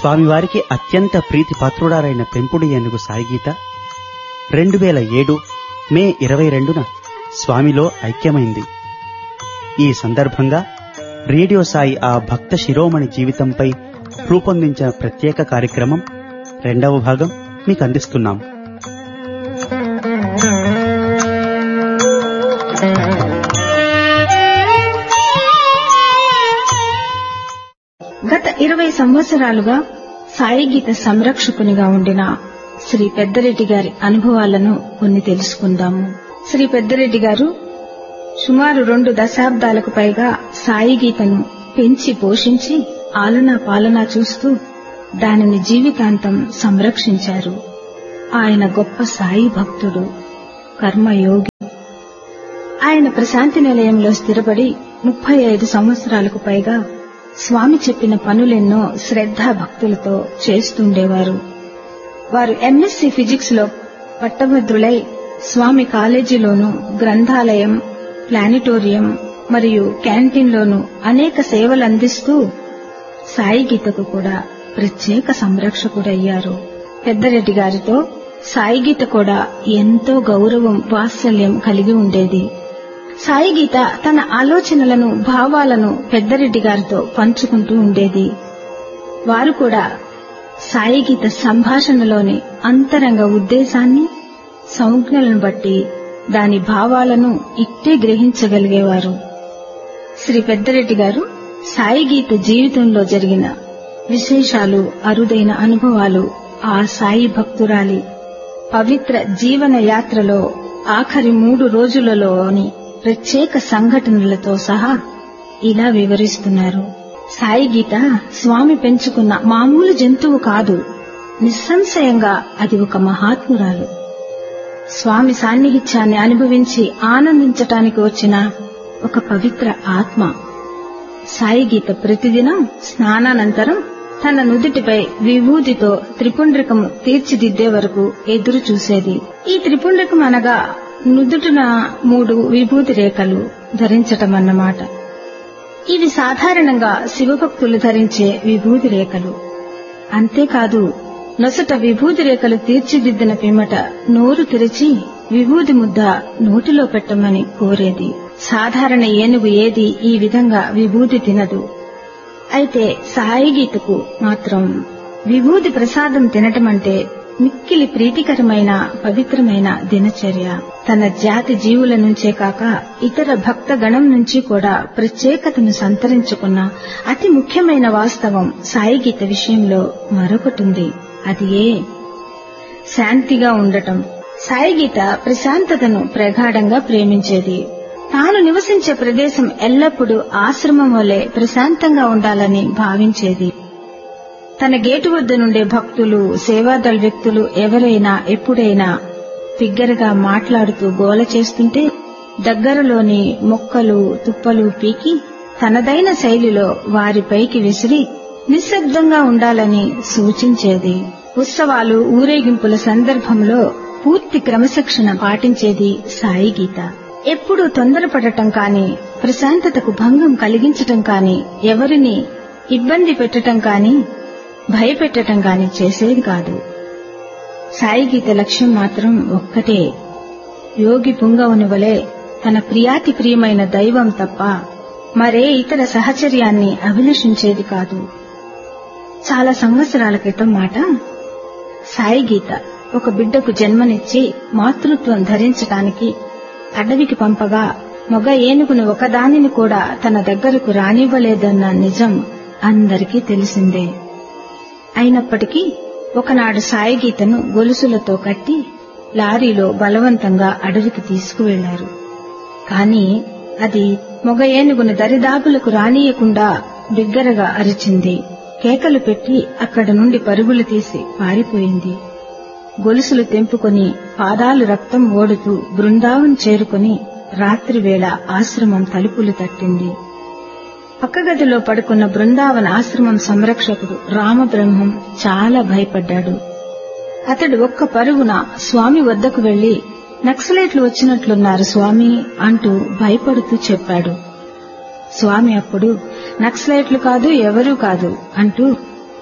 స్వామివారికి అత్యంత ప్రీతిపాత్రుడారైన పెంపుడు ఏనుగు సాయిగీత రెండు వేల ఏడు మే ఇరవై రెండున స్వామిలో ఐక్యమైంది ఈ సందర్భంగా రేడియో సాయి ఆ భక్త శిరోమణి జీవితంపై రూపొందించిన ప్రత్యేక కార్యక్రమం రెండవ భాగం మీకు అందిస్తున్నాం గత ఇరవై సంవత్సరాలుగా సాయి గీత సంరక్షకునిగా ఉండిన శ్రీ పెద్దరెడ్డి గారి అనుభవాలను కొన్ని తెలుసుకుందాము శ్రీ పెద్దరెడ్డి గారు సుమారు రెండు దశాబ్దాలకు పైగా సాయి గీతను పెంచి పోషించి ఆలనా పాలనా చూస్తూ దానిని జీవితాంతం సంరక్షించారు ఆయన గొప్ప సాయి భక్తుడు కర్మయోగి ఆయన ప్రశాంతి నిలయంలో స్థిరపడి ముప్పై ఐదు సంవత్సరాలకు పైగా స్వామి చెప్పిన పనులెన్నో శ్రద్ధా భక్తులతో చేస్తుండేవారు వారు ఎంఎస్సి ఫిజిక్స్ లో పట్టభద్రులై స్వామి కాలేజీలోను గ్రంథాలయం ప్లానిటోరియం మరియు క్యాంటీన్లోను అనేక సేవలు అందిస్తూ సాయి గీతకు కూడా ప్రత్యేక సంరక్షకుడయ్యారు పెద్దరెడ్డి గారితో సాయి గీత కూడా ఎంతో గౌరవం వాత్సల్యం కలిగి ఉండేది సాయి గీత తన ఆలోచనలను భావాలను పెద్దరెడ్డి గారితో పంచుకుంటూ ఉండేది వారు కూడా సాయి గీత సంభాషణలోని అంతరంగ ఉద్దేశాన్ని సంజ్ఞలను బట్టి దాని భావాలను ఇట్టే గ్రహించగలిగేవారు శ్రీ పెద్దరెడ్డి గారు సాయి గీత జీవితంలో జరిగిన విశేషాలు అరుదైన అనుభవాలు ఆ సాయి భక్తురాలి పవిత్ర జీవన యాత్రలో ఆఖరి మూడు రోజులలోని ప్రత్యేక సంఘటనలతో సహా ఇలా వివరిస్తున్నారు సాయి గీత స్వామి పెంచుకున్న మామూలు జంతువు కాదు నిస్సంశయంగా అది ఒక మహాత్మురాలు స్వామి సాన్నిహిత్యాన్ని అనుభవించి ఆనందించటానికి వచ్చిన ఒక పవిత్ర ఆత్మ సాయి గీత ప్రతిదినం స్నానానంతరం తన నుదుటిపై విభూతితో త్రిపుండ్రికము తీర్చిదిద్దే వరకు ఎదురు చూసేది ఈ త్రిపుండ్రికం అనగా నుదుటిన మూడు విభూతి రేఖలు ధరించటం అన్నమాట ఇవి సాధారణంగా శివభక్తులు ధరించే విభూతి రేఖలు అంతేకాదు నొసట విభూతి రేఖలు తీర్చిదిద్దిన పిమ్మట నోరు తెరిచి విభూతి ముద్ద నోటిలో పెట్టమని కోరేది సాధారణ ఏనుగు ఏది ఈ విధంగా విభూతి తినదు అయితే సాయి గీతకు మాత్రం విభూతి ప్రసాదం తినటం అంటే మిక్కిలి ప్రీతికరమైన పవిత్రమైన దినచర్య తన జాతి జీవుల నుంచే కాక ఇతర భక్త గణం నుంచి కూడా ప్రత్యేకతను సంతరించుకున్న అతి ముఖ్యమైన వాస్తవం సాయి గీత విషయంలో మరొకటుంది అది ఏ శాంతిగా ఉండటం సాయి గీత ప్రశాంతతను ప్రగాఢంగా ప్రేమించేది తాను నివసించే ప్రదేశం ఎల్లప్పుడూ ఆశ్రమం వలె ప్రశాంతంగా ఉండాలని భావించేది తన గేటు వద్ద నుండే భక్తులు సేవాదళ వ్యక్తులు ఎవరైనా ఎప్పుడైనా బిగ్గరగా మాట్లాడుతూ గోల చేస్తుంటే దగ్గరలోని మొక్కలు తుప్పలు పీకి తనదైన శైలిలో వారిపైకి విసిరి నిశ్శబ్దంగా ఉండాలని సూచించేది ఉత్సవాలు ఊరేగింపుల సందర్భంలో పూర్తి క్రమశిక్షణ పాటించేది సాయి గీత ఎప్పుడూ తొందరపడటం కాని ప్రశాంతతకు భంగం కలిగించటం కాని ఎవరిని ఇబ్బంది పెట్టటం కాని భయపెట్టటం కాని చేసేది కాదు సాయి గీత లక్ష్యం మాత్రం ఒక్కటే యోగి పుంగవుని వలె తన ప్రియాతి ప్రియమైన దైవం తప్ప మరే ఇతర సహచర్యాన్ని అభిలషించేది కాదు చాలా సంవత్సరాల క్రితం మాట సాయి గీత ఒక బిడ్డకు జన్మనిచ్చి మాతృత్వం ధరించటానికి అడవికి పంపగా మొగ ఏనుగును ఒకదానిని కూడా తన దగ్గరకు రానివ్వలేదన్న నిజం అందరికీ తెలిసిందే అయినప్పటికీ ఒకనాడు సాయి గీతను గొలుసులతో కట్టి లారీలో బలవంతంగా అడవికి తీసుకువెళ్లారు కాని అది మొగ ఏనుగును దరిదాపులకు రానియకుండా బిగ్గరగా అరిచింది కేకలు పెట్టి అక్కడ నుండి పరుగులు తీసి పారిపోయింది గొలుసులు తెంపుకొని పాదాలు రక్తం ఓడుతూ బృందావన్ చేరుకుని రాత్రివేళ ఆశ్రమం తలుపులు తట్టింది పక్కగదిలో పడుకున్న బృందావన ఆశ్రమం సంరక్షకుడు రామబ్రహ్మం చాలా భయపడ్డాడు అతడు ఒక్క పరుగున స్వామి వద్దకు వెళ్లి నక్సలైట్లు వచ్చినట్లున్నారు స్వామి అంటూ భయపడుతూ చెప్పాడు స్వామి అప్పుడు నక్సలైట్లు కాదు ఎవరూ కాదు అంటూ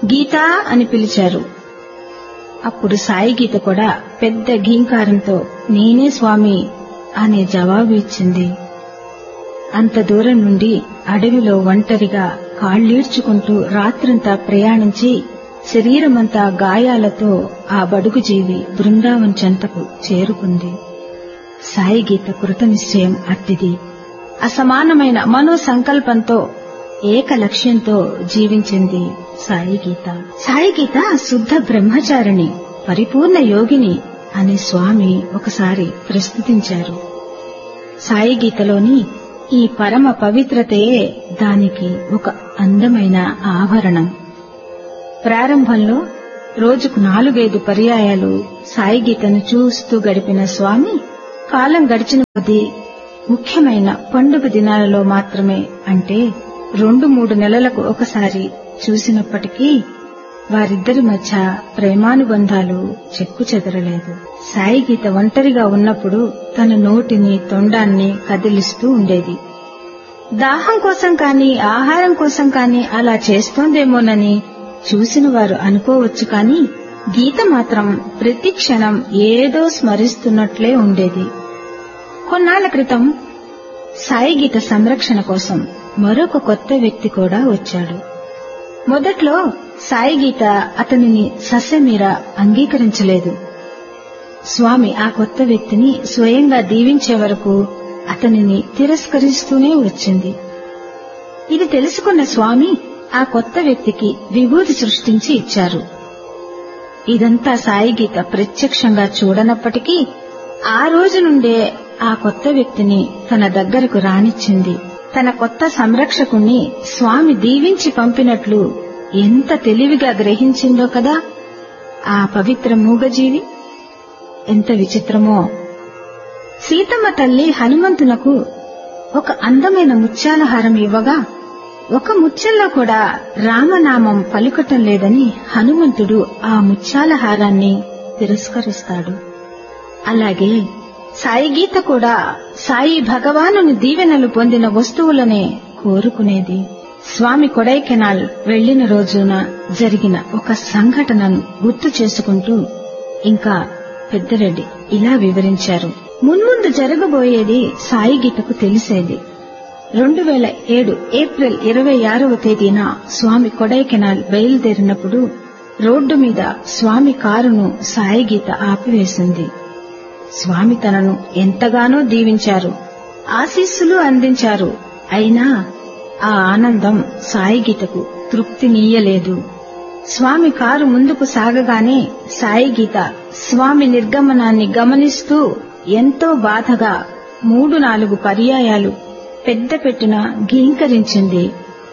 గీతా అని పిలిచారు అప్పుడు సాయి గీత కూడా పెద్ద గీంకారంతో నేనే స్వామి అనే జవాబు ఇచ్చింది అంత దూరం నుండి అడవిలో ఒంటరిగా కాళ్ళీడ్చుకుంటూ రాత్రంతా ప్రయాణించి శరీరమంతా గాయాలతో ఆ బడుగు జీవి బృందావన్ చెంతకు చేరుకుంది సాయి గీత కృత నిశ్చయం అట్టిది అసమానమైన మనో సంకల్పంతో ఏక లక్ష్యంతో జీవించింది సాయి గీత సాయి గీత శుద్ధ బ్రహ్మచారిణి పరిపూర్ణ యోగిని అని స్వామి ఒకసారి ప్రస్తుతించారు సాయి గీతలోని ఈ పరమ పవిత్రతయే దానికి ఒక అందమైన ఆభరణం ప్రారంభంలో రోజుకు నాలుగైదు పర్యాయాలు సాయి గీతను చూస్తూ గడిపిన స్వామి కాలం గడిచిన కొద్దీ ముఖ్యమైన పండుగ దినాలలో మాత్రమే అంటే రెండు మూడు నెలలకు ఒకసారి చూసినప్పటికీ వారిద్దరి మధ్య ప్రేమానుబంధాలు చెక్కు చెదరలేదు సాయి గీత ఒంటరిగా ఉన్నప్పుడు తన నోటిని తొండాన్ని కదిలిస్తూ ఉండేది దాహం కోసం కాని ఆహారం కోసం కాని అలా చేస్తోందేమోనని చూసిన వారు అనుకోవచ్చు కాని గీత మాత్రం ప్రతి క్షణం ఏదో స్మరిస్తున్నట్లే ఉండేది కొన్నాళ్ల క్రితం సాయి గీత సంరక్షణ కోసం మరొక కొత్త వ్యక్తి కూడా వచ్చాడు మొదట్లో సాయి గీత అతనిని సస్యమీర అంగీకరించలేదు స్వామి ఆ కొత్త వ్యక్తిని స్వయంగా దీవించే వరకు అతనిని తిరస్కరిస్తూనే వచ్చింది ఇది తెలుసుకున్న స్వామి ఆ కొత్త వ్యక్తికి విభూతి సృష్టించి ఇచ్చారు ఇదంతా సాయి గీత ప్రత్యక్షంగా చూడనప్పటికీ ఆ రోజు నుండే ఆ కొత్త వ్యక్తిని తన దగ్గరకు రానిచ్చింది తన కొత్త సంరక్షకుణ్ణి స్వామి దీవించి పంపినట్లు ఎంత తెలివిగా గ్రహించిందో కదా ఆ పవిత్ర మూగజీవి ఎంత విచిత్రమో సీతమ్మ తల్లి హనుమంతునకు ఒక అందమైన ముత్యాల హారం ఇవ్వగా ఒక ముత్యంలో కూడా రామనామం పలుకటం లేదని హనుమంతుడు ఆ ముత్యాల హారాన్ని తిరస్కరిస్తాడు అలాగే సాయి గీత కూడా సాయి భగవానుని దీవెనలు పొందిన వస్తువులనే కోరుకునేది స్వామి కొడైకెనాల్ వెళ్లిన రోజున జరిగిన ఒక సంఘటనను గుర్తు చేసుకుంటూ ఇంకా పెద్దరెడ్డి ఇలా వివరించారు మున్ముందు జరగబోయేది సాయి గీతకు తెలిసేది రెండు వేల ఏడు ఏప్రిల్ ఇరవై ఆరవ తేదీన స్వామి కొడైకెనాల్ బయలుదేరినప్పుడు రోడ్డు మీద స్వామి కారును సాయి గీత ఆపివేసింది స్వామి తనను ఎంతగానో దీవించారు ఆశీస్సులు అందించారు అయినా ఆ ఆనందం సాయి గీతకు తృప్తినీయలేదు స్వామి కారు ముందుకు సాగగానే సాయి గీత స్వామి నిర్గమనాన్ని గమనిస్తూ ఎంతో బాధగా మూడు నాలుగు పర్యాయాలు పెద్ద పెట్టున గీంకరించింది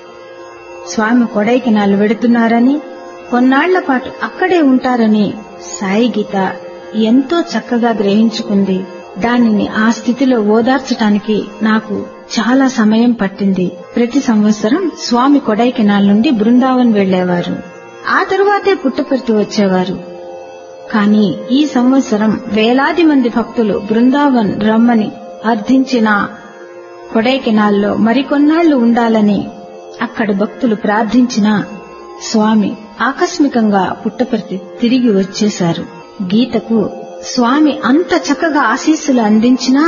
స్వామి కొడైకెనాల్ వెడుతున్నారని కొన్నాళ్ల పాటు అక్కడే ఉంటారని సాయి గీత ఎంతో చక్కగా గ్రహించుకుంది దానిని ఆ స్థితిలో ఓదార్చటానికి నాకు చాలా సమయం పట్టింది ప్రతి సంవత్సరం స్వామి కొడైకెనాల్ నుండి బృందావన్ వెళ్లేవారు ఆ తరువాతే పుట్టపర్తి వచ్చేవారు కాని ఈ సంవత్సరం వేలాది మంది భక్తులు బృందావన్ రమ్మని అర్థించిన కొడైకెనాల్లో మరికొన్నాళ్లు ఉండాలని అక్కడి భక్తులు ప్రార్థించినా స్వామి ఆకస్మికంగా పుట్టపర్తి తిరిగి వచ్చేశారు గీతకు స్వామి అంత చక్కగా ఆశీస్సులు అందించినా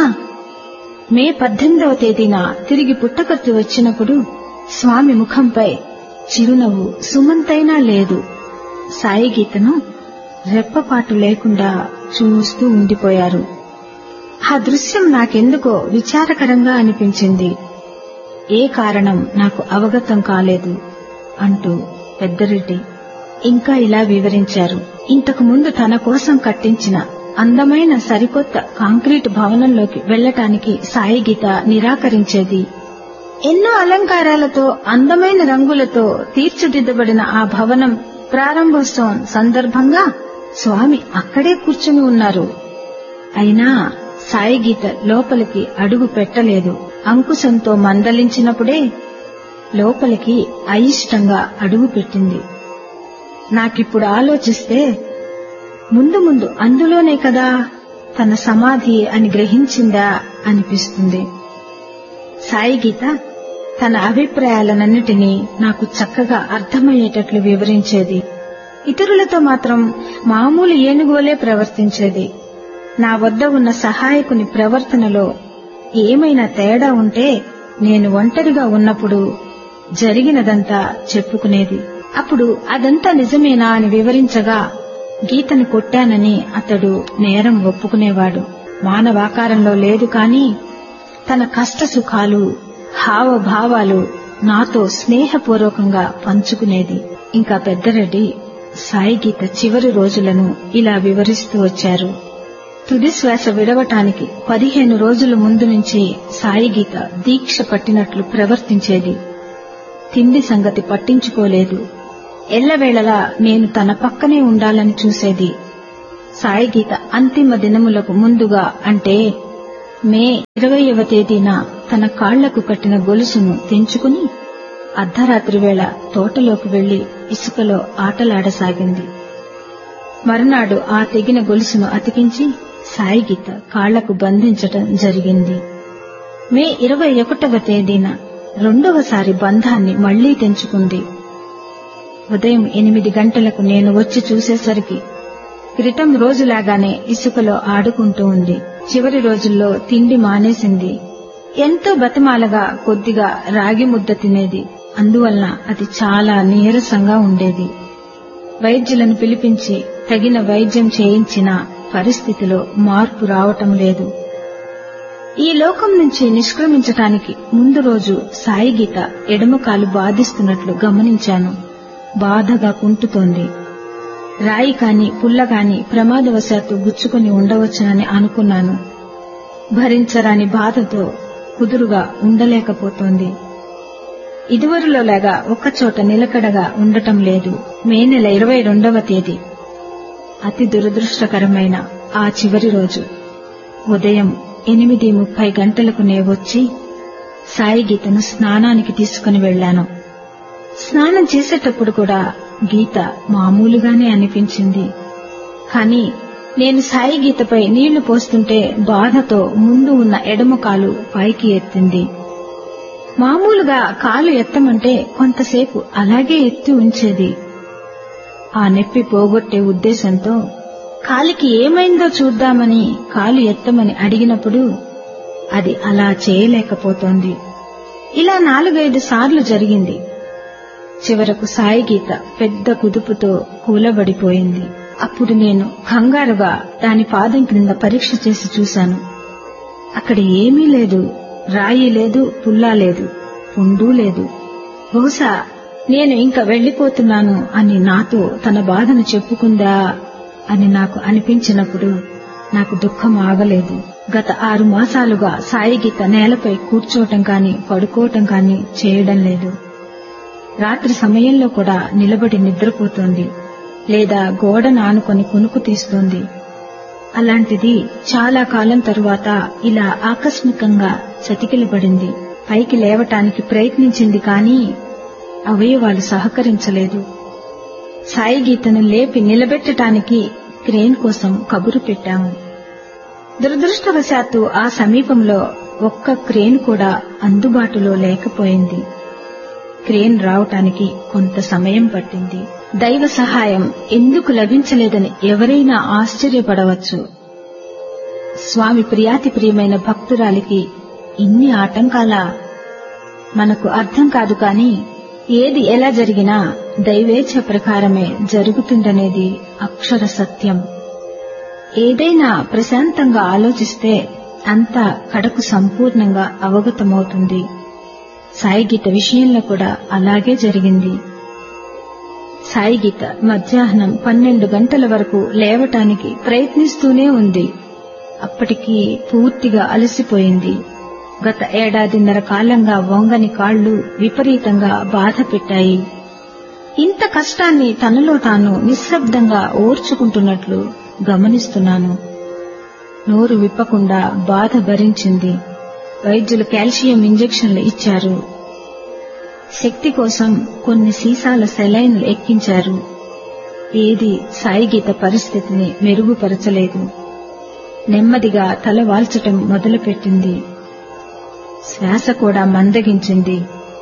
మే పద్దెనిమిదవ తేదీన తిరిగి పుట్టపర్తి వచ్చినప్పుడు స్వామి ముఖంపై చిరునవ్వు సుమంతైనా లేదు సాయి గీతను రెప్పపాటు లేకుండా చూస్తూ ఉండిపోయారు ఆ దృశ్యం నాకెందుకో విచారకరంగా అనిపించింది ఏ కారణం నాకు అవగతం కాలేదు అంటూ పెద్దరెడ్డి ఇంకా ఇలా వివరించారు ఇంతకు ముందు తన కోసం కట్టించిన అందమైన సరికొత్త కాంక్రీట్ భవనంలోకి వెళ్లటానికి సాయి గీత నిరాకరించేది ఎన్నో అలంకారాలతో అందమైన రంగులతో తీర్చిదిద్దబడిన ఆ భవనం ప్రారంభోత్సవం సందర్భంగా స్వామి అక్కడే కూర్చుని ఉన్నారు అయినా సాయి గీత లోపలికి అడుగు పెట్టలేదు అంకుశంతో మందలించినప్పుడే లోపలికి అయిష్టంగా అడుగు పెట్టింది నాకిప్పుడు ఆలోచిస్తే ముందు ముందు అందులోనే కదా తన సమాధి అని గ్రహించిందా అనిపిస్తుంది సాయి గీత తన అభిప్రాయాలన్నిటినీ నాకు చక్కగా అర్థమయ్యేటట్లు వివరించేది ఇతరులతో మాత్రం మామూలు ఏనుగువలే ప్రవర్తించేది నా వద్ద ఉన్న సహాయకుని ప్రవర్తనలో ఏమైనా తేడా ఉంటే నేను ఒంటరిగా ఉన్నప్పుడు జరిగినదంతా చెప్పుకునేది అప్పుడు అదంతా నిజమేనా అని వివరించగా గీతను కొట్టానని అతడు నేరం ఒప్పుకునేవాడు మానవాకారంలో లేదు కాని తన కష్ట సుఖాలు హావభావాలు నాతో స్నేహపూర్వకంగా పంచుకునేది ఇంకా పెద్దరెడ్డి సాయి గీత చివరి రోజులను ఇలా వివరిస్తూ వచ్చారు తుది శ్వాస విడవటానికి పదిహేను రోజుల ముందు నుంచి సాయి గీత దీక్ష పట్టినట్లు ప్రవర్తించేది తిండి సంగతి పట్టించుకోలేదు ఎల్లవేళలా నేను తన పక్కనే ఉండాలని చూసేది సాయి గీత అంతిమ దినములకు ముందుగా అంటే మే ఇరవయవ తేదీన తన కాళ్లకు కట్టిన గొలుసును తెంచుకుని అర్ధరాత్రి వేళ తోటలోకి వెళ్లి ఇసుకలో ఆటలాడసాగింది మరునాడు ఆ తెగిన గొలుసును అతికించి సాయి గీత కాళ్లకు బంధించటం జరిగింది మే ఇరవై ఒకటవ తేదీన రెండవసారి బంధాన్ని మళ్లీ తెంచుకుంది ఉదయం ఎనిమిది గంటలకు నేను వచ్చి చూసేసరికి క్రితం రోజులాగానే ఇసుకలో ఆడుకుంటూ ఉంది చివరి రోజుల్లో తిండి మానేసింది ఎంతో బతిమాలగా కొద్దిగా రాగి ముద్ద తినేది అందువలన అది చాలా నీరసంగా ఉండేది వైద్యులను పిలిపించి తగిన వైద్యం చేయించిన పరిస్థితిలో మార్పు రావటం లేదు ఈ లోకం నుంచి నిష్క్రమించటానికి ముందు రోజు సాయి గీత ఎడమకాలు బాధిస్తున్నట్లు గమనించాను బాధగా కుంటుతోంది రాయి కాని పుల్ల కాని ప్రమాదవశాత్తు గుచ్చుకుని ఉండవచ్చునని అనుకున్నాను భరించరాని బాధతో కుదురుగా ఉండలేకపోతోంది ఇదివరలోలాగా ఒక్కచోట నిలకడగా ఉండటం లేదు మే నెల ఇరవై రెండవ తేదీ అతి దురదృష్టకరమైన ఆ చివరి రోజు ఉదయం ఎనిమిది ముప్పై గంటలకు నే వచ్చి సాయి గీతను స్నానానికి తీసుకుని వెళ్లాను స్నానం చేసేటప్పుడు కూడా గీత మామూలుగానే అనిపించింది కాని నేను సాయి గీతపై నీళ్లు పోస్తుంటే బాధతో ముందు ఉన్న ఎడమ కాలు పైకి ఎత్తింది మామూలుగా కాలు ఎత్తమంటే కొంతసేపు అలాగే ఎత్తి ఉంచేది ఆ నొప్పి పోగొట్టే ఉద్దేశంతో కాలికి ఏమైందో చూద్దామని కాలు ఎత్తమని అడిగినప్పుడు అది అలా చేయలేకపోతోంది ఇలా నాలుగైదు సార్లు జరిగింది చివరకు సాయి గీత పెద్ద కుదుపుతో కూలబడిపోయింది అప్పుడు నేను కంగారుగా దాని పాదం క్రింద పరీక్ష చేసి చూశాను అక్కడ ఏమీ లేదు రాయి లేదు పుల్లా లేదు పుండు లేదు బహుశా నేను ఇంకా వెళ్లిపోతున్నాను అని నాతో తన బాధను చెప్పుకుందా అని నాకు అనిపించినప్పుడు నాకు దుఃఖం ఆగలేదు గత ఆరు మాసాలుగా సాయి గీత నేలపై కూర్చోవటం కాని పడుకోవటం కాని చేయడం లేదు రాత్రి సమయంలో కూడా నిలబడి నిద్రపోతోంది లేదా గోడ నానుకొని కునుకు తీస్తోంది అలాంటిది చాలా కాలం తరువాత ఇలా ఆకస్మికంగా చతికిలబడింది పైకి లేవటానికి ప్రయత్నించింది కానీ అవయవాలు సహకరించలేదు సాయి గీతను లేపి నిలబెట్టటానికి క్రేన్ కోసం కబురు పెట్టాము దురదృష్టవశాత్తు ఆ సమీపంలో ఒక్క క్రేన్ కూడా అందుబాటులో లేకపోయింది క్రేన్ రావటానికి కొంత సమయం పట్టింది దైవ సహాయం ఎందుకు లభించలేదని ఎవరైనా ఆశ్చర్యపడవచ్చు స్వామి ప్రియాతి ప్రియమైన భక్తురాలికి ఇన్ని ఆటంకాల మనకు అర్థం కాదు కాని ఏది ఎలా జరిగినా దైవేచ్ఛ ప్రకారమే జరుగుతుందనేది అక్షర సత్యం ఏదైనా ప్రశాంతంగా ఆలోచిస్తే అంతా కడకు సంపూర్ణంగా అవగతమవుతుంది సాయి గీత విషయంలో కూడా అలాగే జరిగింది సాయి గీత మధ్యాహ్నం పన్నెండు గంటల వరకు లేవటానికి ప్రయత్నిస్తూనే ఉంది అప్పటికి పూర్తిగా అలసిపోయింది గత ఏడాదిన్నర కాలంగా వంగని కాళ్లు విపరీతంగా బాధ పెట్టాయి ఇంత కష్టాన్ని తనలో తాను నిశ్శబ్దంగా ఓర్చుకుంటున్నట్లు గమనిస్తున్నాను నోరు విప్పకుండా బాధ భరించింది వైద్యులు కాల్షియం ఇంజెక్షన్లు ఇచ్చారు శక్తి కోసం కొన్ని సీసాల సెలైన్లు ఎక్కించారు ఏది సాయిగీత పరిస్థితిని మెరుగుపరచలేదు నెమ్మదిగా తల వాల్చటం మొదలుపెట్టింది శ్వాస కూడా మందగించింది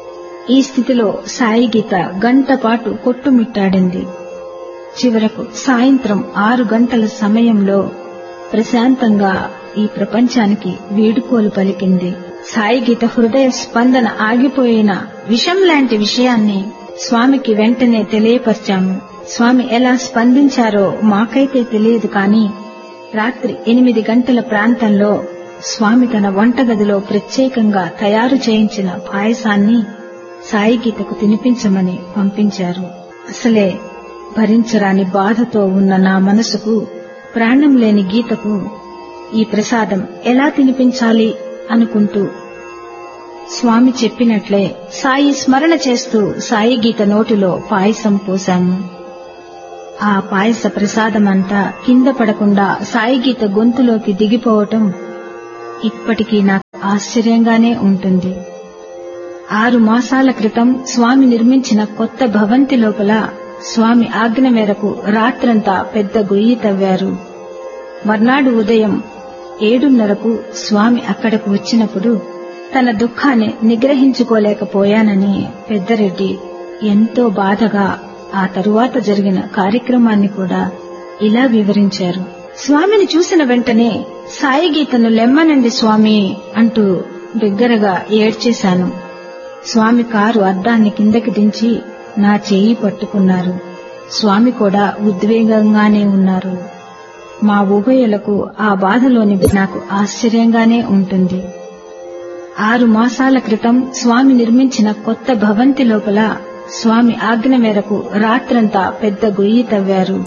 ఈ స్థితిలో సాయి గీత గంట పాటు కొట్టుమిట్టాడింది చివరకు సాయంత్రం ఆరు గంటల సమయంలో ప్రశాంతంగా ఈ ప్రపంచానికి వీడుకోలు పలికింది సాయి గీత హృదయ స్పందన ఆగిపోయిన విషం లాంటి విషయాన్ని స్వామికి వెంటనే తెలియపరిచాము స్వామి ఎలా స్పందించారో మాకైతే తెలియదు కాని రాత్రి ఎనిమిది గంటల ప్రాంతంలో స్వామి తన వంటగదిలో ప్రత్యేకంగా తయారు చేయించిన పాయసాన్ని సాయి గీతకు తినిపించమని పంపించారు అసలే భరించరాని బాధతో ఉన్న నా మనసుకు ప్రాణం లేని గీతకు ఈ ప్రసాదం ఎలా తినిపించాలి అనుకుంటూ స్వామి చెప్పినట్లే సాయి స్మరణ చేస్తూ సాయి గీత నోటిలో పాయసం పోశాము ఆ పాయస ప్రసాదమంతా కింద పడకుండా సాయి గీత గొంతులోకి దిగిపోవటం ఇప్పటికీ నాకు ఆశ్చర్యంగానే ఉంటుంది ఆరు మాసాల క్రితం స్వామి నిర్మించిన కొత్త భవంతి లోపల స్వామి ఆజ్ఞ మేరకు రాత్రంతా పెద్ద గొయ్యి తవ్వారు మర్నాడు ఉదయం ఏడున్నరకు స్వామి అక్కడకు వచ్చినప్పుడు తన దుఃఖాన్ని నిగ్రహించుకోలేకపోయానని పెద్దరెడ్డి ఎంతో బాధగా ఆ తరువాత జరిగిన కార్యక్రమాన్ని కూడా ఇలా వివరించారు స్వామిని చూసిన వెంటనే సాయి గీతను లెమ్మనండి స్వామి అంటూ బిగ్గరగా ఏడ్చేశాను స్వామి కారు అద్దాన్ని కిందకి దించి నా చేయి పట్టుకున్నారు స్వామి కూడా ఉద్వేగంగానే ఉన్నారు మా ఉభయులకు ఆ బాధలోని నాకు ఆశ్చర్యంగానే ఉంటుంది ఆరు మాసాల క్రితం స్వామి నిర్మించిన కొత్త భవంతి లోపల స్వామి ఆజ్ఞ మేరకు రాత్రంతా పెద్ద గొయ్యి తవ్వారు